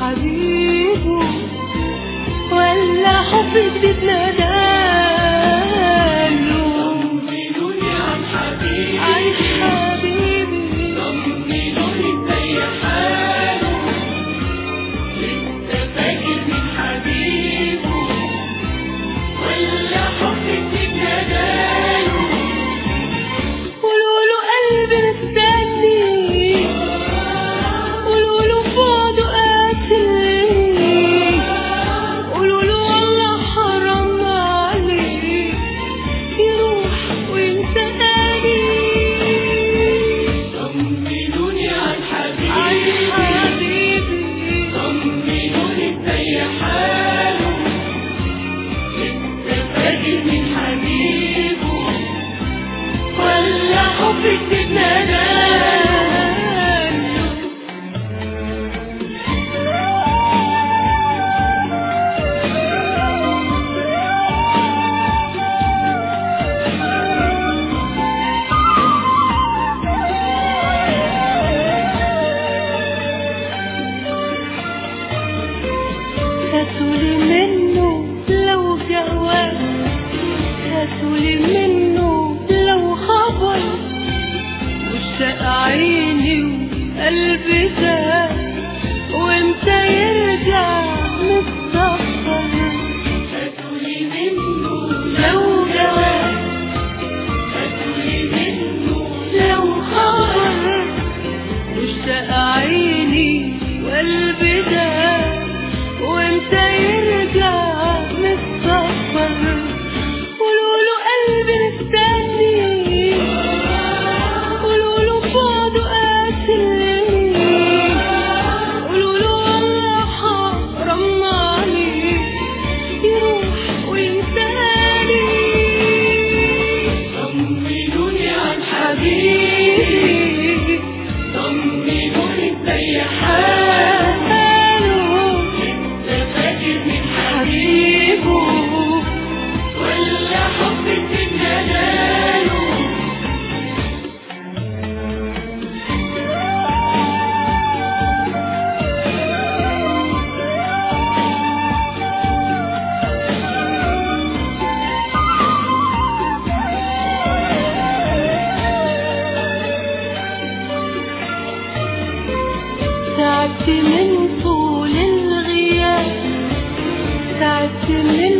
حبيبه ولا حب جديد ناداله طمنوني عن حبيبي عن حبيبي طمنوني ازاي حاله لسه فاكر من حبيبه ولا حب جديد ناداله قولوا له قلبي مستني قولوا له بعده قاتل قولوا له والله حرام عليك يروح وينساني طمنوني عن عن حبيبي حبيبي طمنوني ازاي حاله لسه فاكر من حبيبه ولا حب جديد ناداله هاتولي منه لو جواب هاتولي منه لو خبر مشتاق عيني وقلبي ده وامتى يرجع متسفر هاتولي منه لو جواب هاتولي منه لو خبر مشتاق عيني وقلبي ده وامتى يرجع متسفر قولوا له قلبي مستني قولوا له بعده قاتل قولوا له والله حرام عليك يروح وينساني طمنوني عن حبيبي حبيبي طمنوني ازاي حاله حاله لسه فاكر من حبيبه ولا حب جديد ناداله تعبت من طول الغياب تعبت من